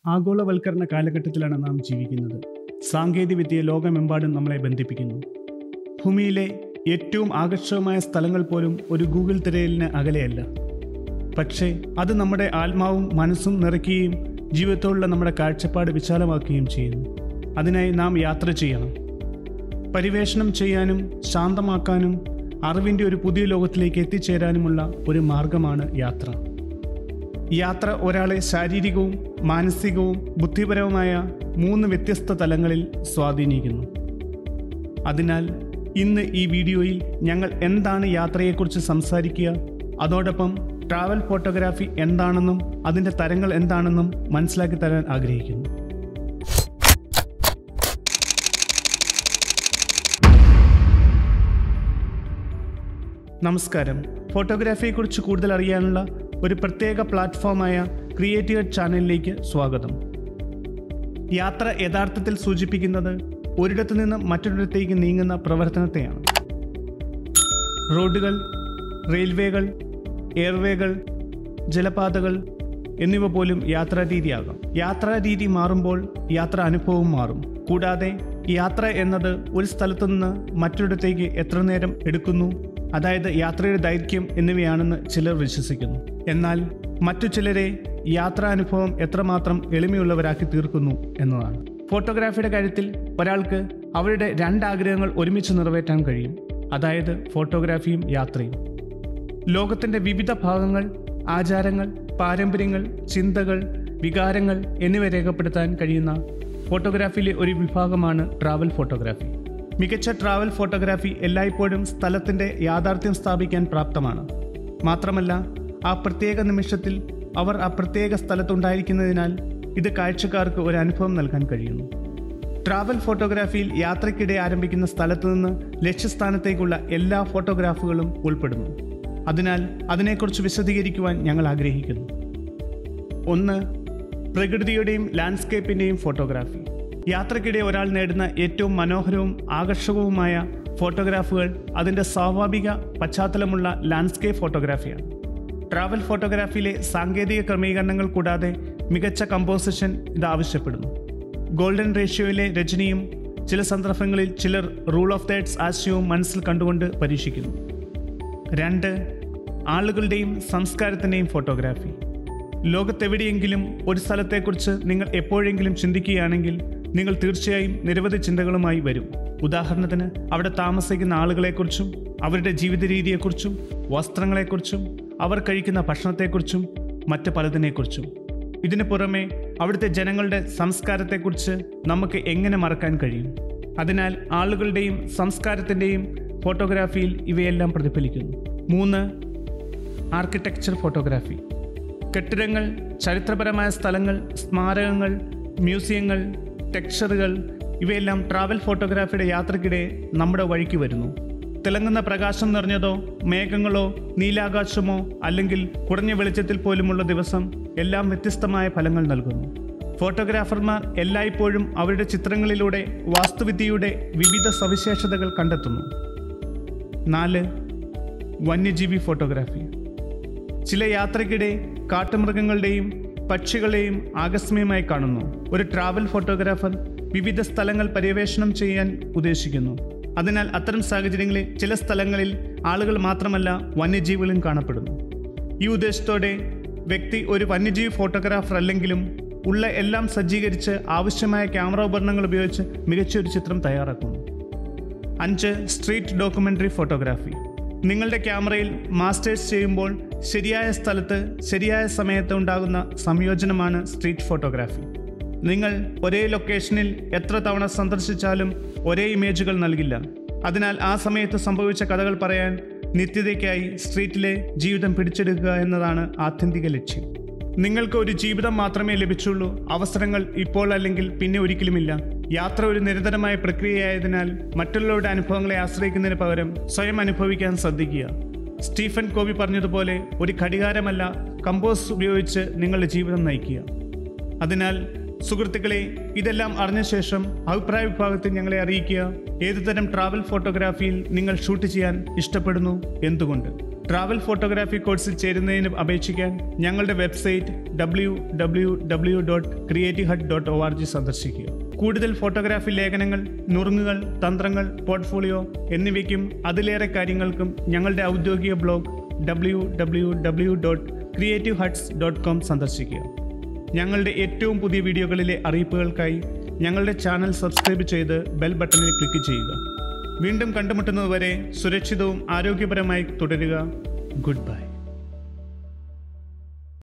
ആഗോളവൽക്കരണ കാലഘട്ടത്തിലാണ് നാം ജീവിക്കുന്നത് സാങ്കേതികവിദ്യ ലോകമെമ്പാടും നമ്മളെ ബന്ധിപ്പിക്കുന്നു ഭൂമിയിലെ ഏറ്റവും ആകർഷകമായ സ്ഥലങ്ങൾ പോലും ഒരു ഗൂഗിൾ തിരയലിന് അകലെയല്ല പക്ഷേ അത് നമ്മുടെ ആത്മാവും മനസ്സും നിറയ്ക്കുകയും ജീവിതത്തോടുള്ള നമ്മുടെ കാഴ്ചപ്പാട് വിശാലമാക്കുകയും ചെയ്യുന്നു അതിനായി നാം യാത്ര ചെയ്യണം പരിവേഷണം ചെയ്യാനും ശാന്തമാക്കാനും അറിവിൻ്റെ ഒരു പുതിയ ലോകത്തിലേക്ക് എത്തിച്ചേരാനുമുള്ള ഒരു മാർഗമാണ് യാത്ര യാത്ര ഒരാളെ ശാരീരികവും മാനസികവും ബുദ്ധിപരവുമായ മൂന്ന് വ്യത്യസ്ത തലങ്ങളിൽ സ്വാധീനിക്കുന്നു അതിനാൽ ഇന്ന് ഈ വീഡിയോയിൽ ഞങ്ങൾ എന്താണ് യാത്രയെക്കുറിച്ച് സംസാരിക്കുക അതോടൊപ്പം ട്രാവൽ ഫോട്ടോഗ്രാഫി എന്താണെന്നും അതിൻ്റെ തരങ്ങൾ എന്താണെന്നും മനസ്സിലാക്കി തരാൻ ആഗ്രഹിക്കുന്നു നമസ്കാരം ഫോട്ടോഗ്രാഫിയെക്കുറിച്ച് കൂടുതൽ അറിയാനുള്ള ഒരു പ്രത്യേക പ്ലാറ്റ്ഫോമായ ക്രിയേറ്റീവ് ചാനലിലേക്ക് സ്വാഗതം യാത്ര യഥാർത്ഥത്തിൽ സൂചിപ്പിക്കുന്നത് ഒരിടത്തു നിന്ന് മറ്റൊരിടത്തേക്ക് നീങ്ങുന്ന പ്രവർത്തനത്തെയാണ് റോഡുകൾ റെയിൽവേകൾ എയർവേകൾ ജലപാതകൾ എന്നിവ പോലും യാത്രാരീതിയാകാം യാത്രാരീതി മാറുമ്പോൾ യാത്രാ അനുഭവവും മാറും കൂടാതെ യാത്ര എന്നത് ഒരു സ്ഥലത്തു നിന്ന് മറ്റൊരിടത്തേക്ക് എത്ര നേരം എടുക്കുന്നു അതായത് യാത്രയുടെ ദൈർഘ്യം എന്നിവയാണെന്ന് ചിലർ വിശ്വസിക്കുന്നു എന്നാൽ മറ്റു ചിലരെ യാത്രാനുഭവം എത്രമാത്രം എളിമയുള്ളവരാക്കി തീർക്കുന്നു എന്നതാണ് ഫോട്ടോഗ്രാഫിയുടെ കാര്യത്തിൽ ഒരാൾക്ക് അവരുടെ രണ്ടാഗ്രഹങ്ങൾ ഒരുമിച്ച് നിറവേറ്റാൻ കഴിയും അതായത് ഫോട്ടോഗ്രാഫിയും യാത്രയും ലോകത്തിൻ്റെ വിവിധ ഭാഗങ്ങൾ ആചാരങ്ങൾ പാരമ്പര്യങ്ങൾ ചിന്തകൾ വികാരങ്ങൾ എന്നിവ രേഖപ്പെടുത്താൻ കഴിയുന്ന ഫോട്ടോഗ്രാഫിയിലെ ഒരു വിഭാഗമാണ് ട്രാവൽ ഫോട്ടോഗ്രാഫി മികച്ച ട്രാവൽ ഫോട്ടോഗ്രാഫി എല്ലായ്പ്പോഴും സ്ഥലത്തിൻ്റെ യാഥാർത്ഥ്യം സ്ഥാപിക്കാൻ പ്രാപ്തമാണ് മാത്രമല്ല ആ പ്രത്യേക നിമിഷത്തിൽ അവർ ആ പ്രത്യേക സ്ഥലത്തുണ്ടായിരിക്കുന്നതിനാൽ ഇത് കാഴ്ചക്കാർക്ക് ഒരു അനുഭവം നൽകാൻ കഴിയുന്നു ട്രാവൽ ഫോട്ടോഗ്രാഫിയിൽ യാത്രയ്ക്കിടെ ആരംഭിക്കുന്ന സ്ഥലത്തു നിന്ന് ലക്ഷ്യസ്ഥാനത്തേക്കുള്ള എല്ലാ ഫോട്ടോഗ്രാഫുകളും ഉൾപ്പെടുന്നു അതിനാൽ അതിനെക്കുറിച്ച് വിശദീകരിക്കുവാൻ ഞങ്ങൾ ആഗ്രഹിക്കുന്നു ഒന്ന് പ്രകൃതിയുടെയും ലാൻഡ്സ്കേപ്പിൻ്റെയും ഫോട്ടോഗ്രാഫി യാത്രയ്ക്കിടെ ഒരാൾ നേടുന്ന ഏറ്റവും മനോഹരവും ആകർഷകവുമായ ഫോട്ടോഗ്രാഫുകൾ അതിൻ്റെ സ്വാഭാവിക പശ്ചാത്തലമുള്ള ലാൻഡ്സ്കേപ്പ് ഫോട്ടോഗ്രാഫിയാണ് ട്രാവൽ ഫോട്ടോഗ്രാഫിയിലെ സാങ്കേതിക ക്രമീകരണങ്ങൾ കൂടാതെ മികച്ച കമ്പോസിഷൻ ഇത് ആവശ്യപ്പെടുന്നു ഗോൾഡൻ റേഷ്യോയിലെ രചനയും ചില സന്ദർഭങ്ങളിൽ ചിലർ റൂൾ ഓഫ് തേർഡ്സ് ആശയവും മനസ്സിൽ കണ്ടുകൊണ്ട് പരീക്ഷിക്കുന്നു രണ്ട് ആളുകളുടെയും സംസ്കാരത്തിൻ്റെയും ഫോട്ടോഗ്രാഫി ലോകത്തെവിടെയെങ്കിലും ഒരു സ്ഥലത്തെക്കുറിച്ച് നിങ്ങൾ എപ്പോഴെങ്കിലും ചിന്തിക്കുകയാണെങ്കിൽ നിങ്ങൾ തീർച്ചയായും നിരവധി ചിന്തകളുമായി വരും ഉദാഹരണത്തിന് അവിടെ താമസിക്കുന്ന ആളുകളെക്കുറിച്ചും അവരുടെ ജീവിത രീതിയെക്കുറിച്ചും വസ്ത്രങ്ങളെക്കുറിച്ചും അവർ കഴിക്കുന്ന ഭക്ഷണത്തെക്കുറിച്ചും മറ്റ് പലതിനെക്കുറിച്ചും ഇതിനു പുറമെ അവിടുത്തെ ജനങ്ങളുടെ സംസ്കാരത്തെക്കുറിച്ച് നമുക്ക് എങ്ങനെ മറക്കാൻ കഴിയും അതിനാൽ ആളുകളുടെയും സംസ്കാരത്തിൻ്റെയും ഫോട്ടോഗ്രാഫിയിൽ ഇവയെല്ലാം പ്രതിഫലിക്കുന്നു മൂന്ന് ആർക്കിടെക്ചർ ഫോട്ടോഗ്രാഫി കെട്ടിടങ്ങൾ ചരിത്രപരമായ സ്ഥലങ്ങൾ സ്മാരകങ്ങൾ മ്യൂസിയങ്ങൾ ടെക്സ്ചറുകൾ ഇവയെല്ലാം ട്രാവൽ ഫോട്ടോഗ്രാഫിയുടെ യാത്രക്കിടെ നമ്മുടെ വഴിക്ക് വരുന്നു തിളങ്ങുന്ന പ്രകാശം നിറഞ്ഞതോ മേഘങ്ങളോ നീലാകാശമോ അല്ലെങ്കിൽ കുറഞ്ഞ വെളിച്ചത്തിൽ പോലുമുള്ള ദിവസം എല്ലാം വ്യത്യസ്തമായ ഫലങ്ങൾ നൽകുന്നു ഫോട്ടോഗ്രാഫർമാർ എല്ലായ്പ്പോഴും അവരുടെ ചിത്രങ്ങളിലൂടെ വാസ്തുവിദ്യയുടെ വിവിധ സവിശേഷതകൾ കണ്ടെത്തുന്നു നാല് വന്യജീവി ഫോട്ടോഗ്രാഫി ചില യാത്രയ്ക്കിടെ കാട്ടുമൃഗങ്ങളുടെയും പക്ഷികളെയും ആകസ്മികമായി കാണുന്നു ഒരു ട്രാവൽ ഫോട്ടോഗ്രാഫർ വിവിധ സ്ഥലങ്ങൾ പര്യവേഷണം ചെയ്യാൻ ഉദ്ദേശിക്കുന്നു അതിനാൽ അത്തരം സാഹചര്യങ്ങളിൽ ചില സ്ഥലങ്ങളിൽ ആളുകൾ മാത്രമല്ല വന്യജീവികളും കാണപ്പെടുന്നു ഈ ഉദ്ദേശത്തോടെ വ്യക്തി ഒരു വന്യജീവി ഫോട്ടോഗ്രാഫർ അല്ലെങ്കിലും ഉള്ള എല്ലാം സജ്ജീകരിച്ച് ആവശ്യമായ ക്യാമറ ഉപകരണങ്ങൾ ഉപയോഗിച്ച് മികച്ചൊരു ചിത്രം തയ്യാറാക്കുന്നു അഞ്ച് സ്ട്രീറ്റ് ഡോക്യുമെൻ്ററി ഫോട്ടോഗ്രാഫി നിങ്ങളുടെ ക്യാമറയിൽ മാസ്റ്റേഴ്സ് ചെയ്യുമ്പോൾ ശരിയായ സ്ഥലത്ത് ശരിയായ സമയത്ത് ഉണ്ടാകുന്ന സംയോജനമാണ് സ്ട്രീറ്റ് ഫോട്ടോഗ്രാഫി നിങ്ങൾ ഒരേ ലൊക്കേഷനിൽ എത്ര തവണ സന്ദർശിച്ചാലും ഒരേ ഇമേജുകൾ നൽകില്ല അതിനാൽ ആ സമയത്ത് സംഭവിച്ച കഥകൾ പറയാൻ നിത്യതയ്ക്കായി സ്ട്രീറ്റിലെ ജീവിതം പിടിച്ചെടുക്കുക എന്നതാണ് ആത്യന്തിക ലക്ഷ്യം നിങ്ങൾക്ക് ഒരു ജീവിതം മാത്രമേ ലഭിച്ചുള്ളൂ അവസരങ്ങൾ ഇപ്പോൾ അല്ലെങ്കിൽ പിന്നെ ഒരിക്കലുമില്ല യാത്ര ഒരു നിരന്തരമായ പ്രക്രിയയായതിനാൽ മറ്റുള്ളവരുടെ അനുഭവങ്ങളെ ആശ്രയിക്കുന്നതിന് പകരം സ്വയം അനുഭവിക്കാൻ ശ്രദ്ധിക്കുക സ്റ്റീഫൻ കോബി പറഞ്ഞതുപോലെ ഒരു ഘടികാരമല്ല കമ്പോസ് ഉപയോഗിച്ച് നിങ്ങളുടെ ജീവിതം നയിക്കുക അതിനാൽ സുഹൃത്തുക്കളെ ഇതെല്ലാം അറിഞ്ഞ ശേഷം അഭിപ്രായ വിഭാഗത്തിൽ ഞങ്ങളെ അറിയിക്കുക ഏതുതരം ട്രാവൽ ഫോട്ടോഗ്രാഫിയിൽ നിങ്ങൾ ഷൂട്ട് ചെയ്യാൻ ഇഷ്ടപ്പെടുന്നു എന്തുകൊണ്ട് ട്രാവൽ ഫോട്ടോഗ്രാഫി കോഴ്സിൽ ചേരുന്നതിന് അപേക്ഷിക്കാൻ ഞങ്ങളുടെ website W W W dot creative hut dot O R G സന്ദർശിക്കുക കൂടുതൽ ഫോട്ടോഗ്രാഫി ലേഖനങ്ങൾ നുറുങ്ങുകൾ തന്ത്രങ്ങൾ പോർട്ട്ഫോളിയോ എന്നിവയ്ക്കും അതിലേറെ കാര്യങ്ങൾക്കും ഞങ്ങളുടെ ഔദ്യോഗിക blog W W W dot creative huts dot com സന്ദർശിക്കുക ഞങ്ങളുടെ ഏറ്റവും പുതിയ വീഡിയോകളിലെ അറിയിപ്പുകൾക്കായി ഞങ്ങളുടെ ചാനൽ സബ്സ്ക്രൈബ് ചെയ്ത് ബെൽ ബട്ടണിൽ ക്ലിക്ക് ചെയ്യുക വീണ്ടും കണ്ടുമുട്ടുന്നതുവരെ സുരക്ഷിതവും ആരോഗ്യപരമായി തുടരുക ഗുഡ് ബൈ